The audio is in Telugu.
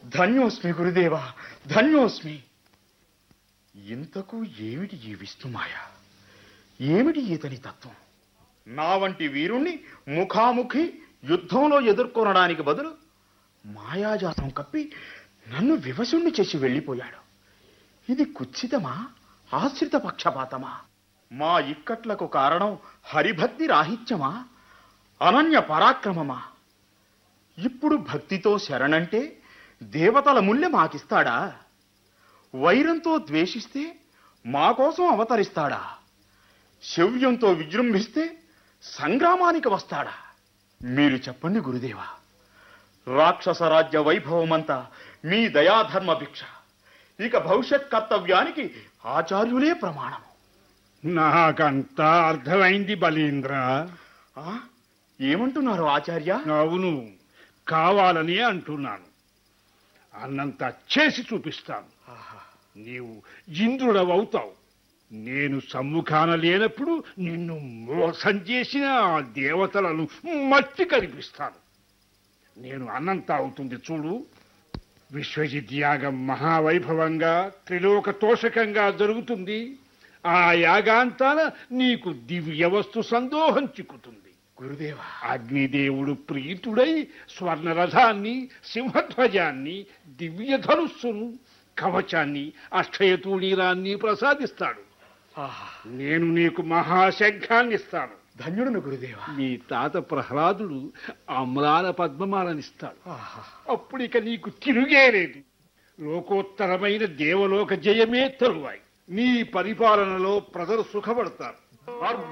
ధన్యోస్మి గురుదేవా ధన్యోస్మి ఇంతకు ఏమిటి ఈ విష్ణుమాయ ఏమిటి ఇతని తత్వం నా వంటి వీరుణ్ణి ముఖాముఖి యుద్ధంలో ఎదుర్కొనడానికి బదులు మాయాజాతం కప్పి నన్ను వివశుణ్ణి చేసి వెళ్ళిపోయాడు ఇది కుత్సితమా ఆశ్రిత పక్షపాతమా మా ఇక్కట్లకు కారణం హరిభక్తి రాహిత్యమా అనన్య పరాక్రమమా ఇప్పుడు భక్తితో శరణంటే దేవతల ముల్లె మాకిస్తాడా వైరంతో ద్వేషిస్తే మా కోసం అవతరిస్తాడా శౌర్యంతో విజృంభిస్తే సంగ్రామానికి వస్తాడా మీరు చెప్పండి గురుదేవా రాక్షస రాజ్య వైభవమంతా మీ దయాధర్మ భిక్ష ఇక భవిష్యత్ కర్తవ్యానికి ఆచార్యులే ప్రమాణం నాకంతా అర్థమైంది బలీంద్ర ఆ? ఏమంటున్నారు ఆచార్య అవును కావాలని అంటున్నాను అన్నంత చేసి చూపిస్తాను ఆహా. నీవు ఇంద్రుడవవుతావు నేను సమ్ముఖాన లేనప్పుడు నిన్ను మోసం చేసిన ఆ దేవతలను మట్టి కనిపిస్తాను నేను అన్నంత అవుతుంది చూడు విశ్వజిత్ యాగం మహావైభవంగా త్రిలోక తోషకంగా జరుగుతుంది ఆ యాగాంతాన నీకు దివ్య వస్తు సందోహం చిక్కుతుంది గురుదేవా అగ్నిదేవుడు ప్రీతుడై స్వర్ణరథాన్ని సింహధ్వజాన్ని దివ్య ధనుస్సును కవచాన్ని అక్షయతూణీరాన్ని ప్రసాదిస్తాడు ఆహా. నేను నీకు మహాశంఖాన్ని ఇస్తాను ధన్యుడును గురుదేవా నీ తాత ప్రహ్లాదుడు అమ్లాన పద్మమాలనిస్తాడు ఆహా. అప్పుడిక నీకు తిరుగే లేదు లోకోత్తరమైన దేవలోక జయమే తరువాయి నీ పరిపాలనలో ప్రజలు సుఖపడతారు